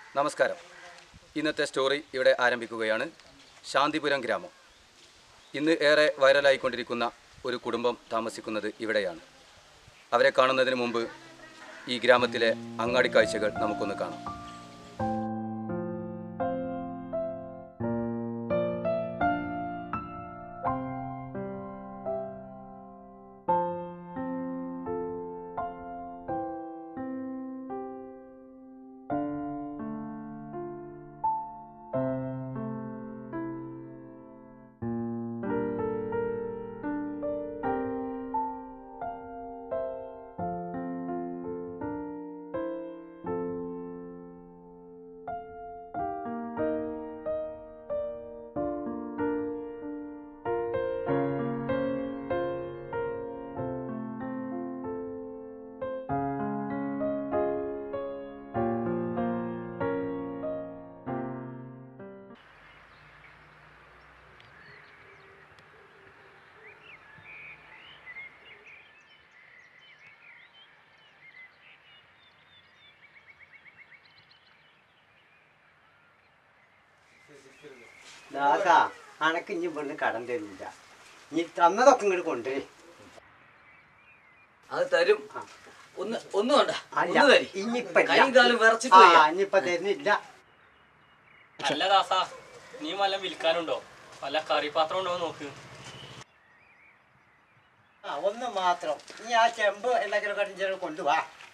നമസ്കാരം ഇന്നത്തെ സ്റ്റോറി ഇവിടെ ആരംഭിക്കുകയാണ് ശാന്തിപുരം ഗ്രാമം ഇന്ന് ഏറെ വൈറലായിക്കൊണ്ടിരിക്കുന്ന ഒരു കുടുംബം താമസിക്കുന്നത് ഇവിടെയാണ് അവരെ കാണുന്നതിന് മുമ്പ് ഈ ഗ്രാമത്തിലെ അങ്ങാടി കാഴ്ചകൾ നമുക്കൊന്ന് കാണാം ദാസാ അനക്ക് ഇനി ഇവിടുന്ന് കടം തരില്ല ഇനി തന്നതൊക്കെ ഇങ്ങോട്ട് കൊണ്ടുവരേ അത് തരും ഒന്ന് ഒന്ന് വേണ്ട അല്ല ഒന്ന് തരി ഇനിയിപ്പ കൈയും കാലും വിറച്ചിട്ട് വയ്യ. ഇനിയിപ്പൊ തരുന്നില്ല അല്ല ദാസാ നീ വല്ല വിൽക്കാനുണ്ടോ വല്ല കറിപാത്രം ഉണ്ടോ എന്ന് നോക്ക് ആ ഒന്ന് മാത്രം ഇനി ആ ചെമ്പ് എന്തെങ്കിലും കടിഞ്ചോ കൊണ്ടുവാ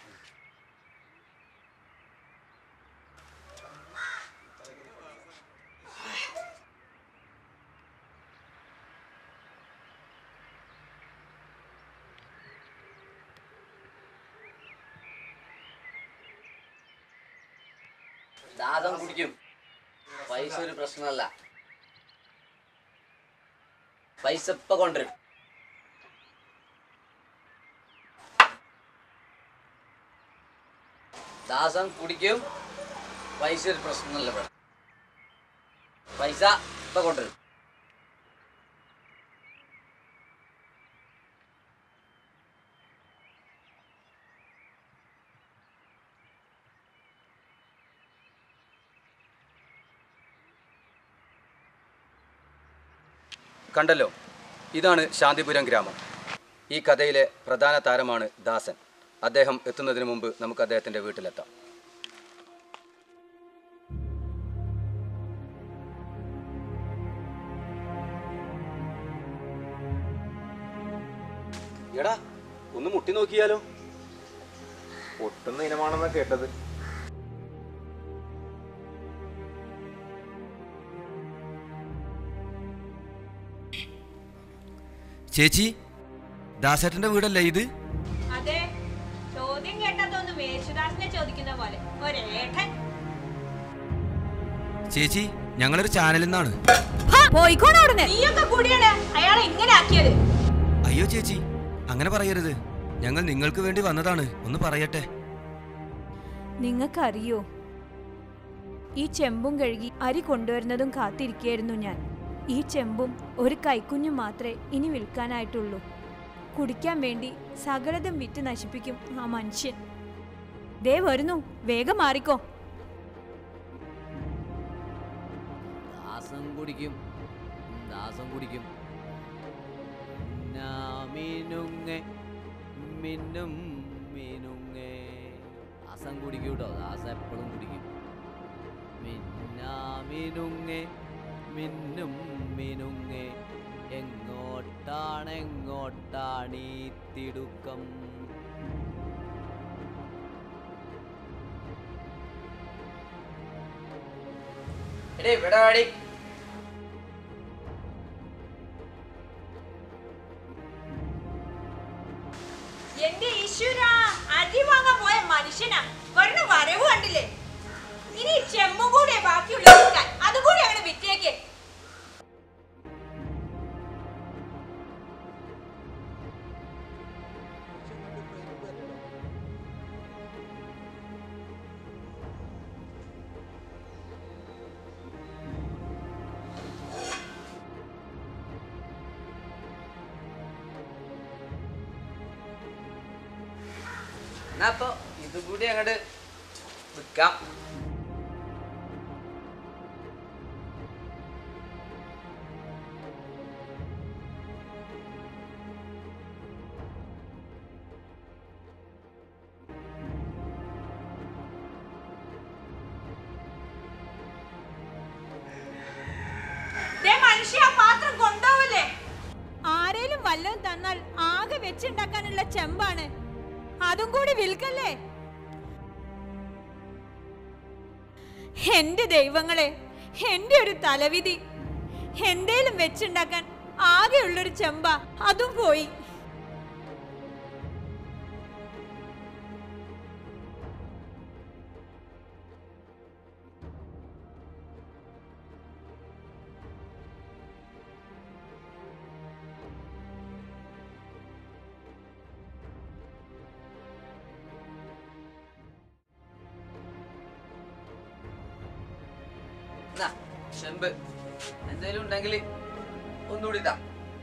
ദാഹം കുടിക്കും പൈസ ഒരു പ്രശ്നമല്ല പൈസ ഇപ്പൊ കൊണ്ടുവരും ദാസം കുടിക്കും പൈസ ഒരു പ്രശ്നമല്ല ഇവിടെ പൈസ ഇപ്പൊ കൊണ്ടുവരും കണ്ടല്ലോ ഇതാണ് ശാന്തിപുരം ഗ്രാമം ഈ കഥയിലെ പ്രധാന താരമാണ് ദാസൻ അദ്ദേഹം എത്തുന്നതിന് മുമ്പ് നമുക്ക് അദ്ദേഹത്തിൻ്റെ വീട്ടിലെത്താം എടാ ഒന്ന് മുട്ടി നോക്കിയാലോ പൊട്ടുന്ന ഇനമാണെന്നാ കേട്ടത് ചേച്ചി ദാസേട്ടന്റെ വീടല്ലേ ഇത് അതെ ചോദ്യം കേട്ടതൊന്നും യേശുദാസിനെ ചോദിക്കുന്ന പോലെ ഒരേട്ടൻ ചേച്ചി ഞങ്ങളൊരു ചാനലിൽ നിന്നാണ് പോയിക്കോണവിടുന്ന് നീയൊക്കെ കൂടിയാണ് അയാളെ ഇങ്ങനെ ആക്കിയത് അയ്യോ ചേച്ചി അങ്ങനെ പറയരുത് ഞങ്ങൾ നിങ്ങൾക്ക് വേണ്ടി വന്നതാണ് ഒന്ന് പറയട്ടെ നിങ്ങൾക്കറിയോ ഈ ചെമ്പും കഴുകി അരി കൊണ്ടുവരുന്നതും കാത്തിരിക്കുകയായിരുന്നു ഞാൻ ഈ ചെമ്പും ഒരു കൈക്കുഞ്ഞും മാത്രമേ ഇനി വിൽക്കാനായിട്ടുള്ളൂ കുടിക്കാൻ വേണ്ടി സകലതും വിറ്റ് നശിപ്പിക്കും ആ മനുഷ്യൻ ദേ വരുന്നു വേഗം മാറിക്കോ ദാസം കുടിക്കും ദാസം കുടിക്കും മിനുങ്ങെ മിന്നും മിനുങ്ങെ ദാസം കുടിക്കും കേട്ടോ ദാസം എപ്പോഴും കുടിക്കും മിന്നാമിനുങ്ങെ മിന്നും മിനുങ്ങെ എങ്ങോട്ടാണ് എങ്ങോട്ടാണ് ഈ തിടുക്കം എടേ ഇവിടെ വാടി എന്റെ ഈശ്വര അരി വാങ്ങാൻ പോയ മനുഷ്യനാ വരുന്ന വരവ് കണ്ടില്ലേ ഇനി ഈ ചെമ്പും കൂടെ ബാക്കിയുള്ള വിൽക്കാൻ അതും കൂടി അങ്ങനെ വിറ്റേക്ക് എന്നാ അപ്പൊ ഇതും കൂടി അങ്ങോട്ട് വിൽക്കാം മനുഷ്യ ആ പാത്രം കൊണ്ടുപോവല്ലേ ആരേലും വല്ലതും തന്നാൽ ആകെ വെച്ചുണ്ടാക്കാനുള്ള ചെമ്പാണ് അതും കൂടി വിൽക്കല്ലേ എന്റെ ദൈവങ്ങളെ എന്റെ ഒരു തലവിധി എന്തേലും വെച്ചുണ്ടാക്കാൻ ആകെയുള്ളൊരു ചെമ്പ അതും പോയി ചെമ്പ് എന്തേലും ഉണ്ടെങ്കിൽ ഒന്നുകൂടി ഇതാ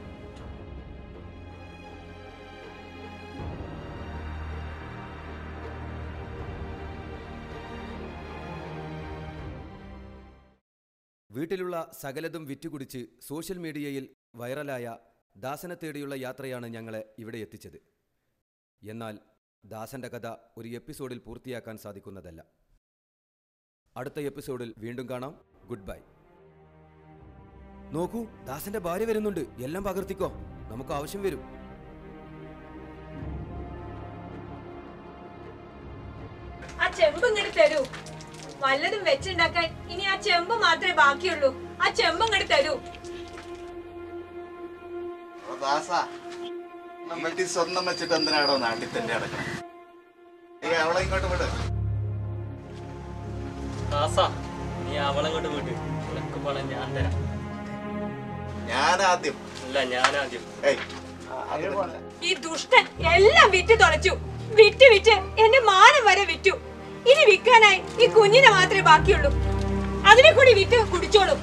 വീട്ടിലുള്ള സകലതും വിറ്റുകുടിച്ച് സോഷ്യൽ മീഡിയയിൽ വൈറലായ ദാസനെ തേടിയുള്ള യാത്രയാണ് ഞങ്ങളെ ഇവിടെ എത്തിച്ചത് എന്നാൽ ദാസന്റെ കഥ ഒരു എപ്പിസോഡിൽ പൂർത്തിയാക്കാൻ സാധിക്കുന്നതല്ല അടുത്ത എപ്പിസോഡിൽ വീണ്ടും കാണാം ഗുഡ് ബൈ നോക്കൂ ദാസന്റെ ഭാര്യ വരുന്നുണ്ട് എല്ലാം പകർത്തിക്കോ നമുക്ക് ആവശ്യം വരും ആ ചെമ്പ് ഇങ്ങോട്ട് തരൂ വല്ലതും വെച്ചുണ്ടാക്കാൻ ഇനി ആ ചെമ്പ് മാത്രമേ ബാക്കിയുള്ളൂ ആ ചെമ്പ് ഇങ്ങോട്ട് തരൂ ദാസ വീട്ടിൽ സ്വന്തം വെച്ചിട്ട് എന്തിനാടോ നാട്ടിൽ തന്നെ അടക്കണം ഏ അവളെ ഇങ്ങോട്ട് വിട് ദാസ നീ അവളെ കൊണ്ട് വിട് നിനക്ക് പണം ഞാൻ തരാം ഞാൻ ആദ്യം ഇല്ല ഞാനാദ്യം ഏയ് അത് വേണ്ട. ഈ ദുഷ്ടൻ എല്ലാം വിറ്റ് തുളച്ചു വിറ്റ് വിറ്റ് എന്റെ മാനം വരെ വിറ്റു ഇനി വിൽക്കാനായി ഈ കുഞ്ഞിനെ മാത്രമേ ബാക്കിയുള്ളൂ അതിനെ കൂടി വിറ്റ് കുടിച്ചോളൂ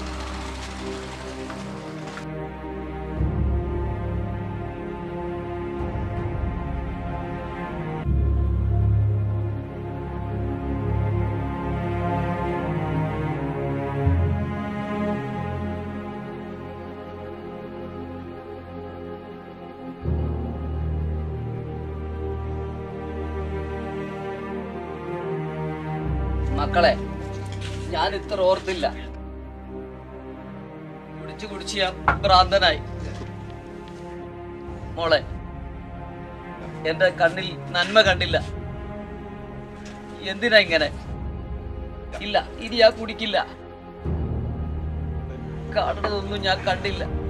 മക്കളെ ഞാൻ ഇത്ര ഓർത്തില്ല കുടിച്ചു കുടിച്ച് ഞാൻ ഭ്രാന്തനായി മോളെ എന്റെ കണ്ണിൽ നന്മ കണ്ടില്ല എന്തിനാ ഇങ്ങനെ ഇല്ല ഇനി ഞാൻ കുടിക്കില്ല കാണുന്നതൊന്നും ഞാൻ കണ്ടില്ല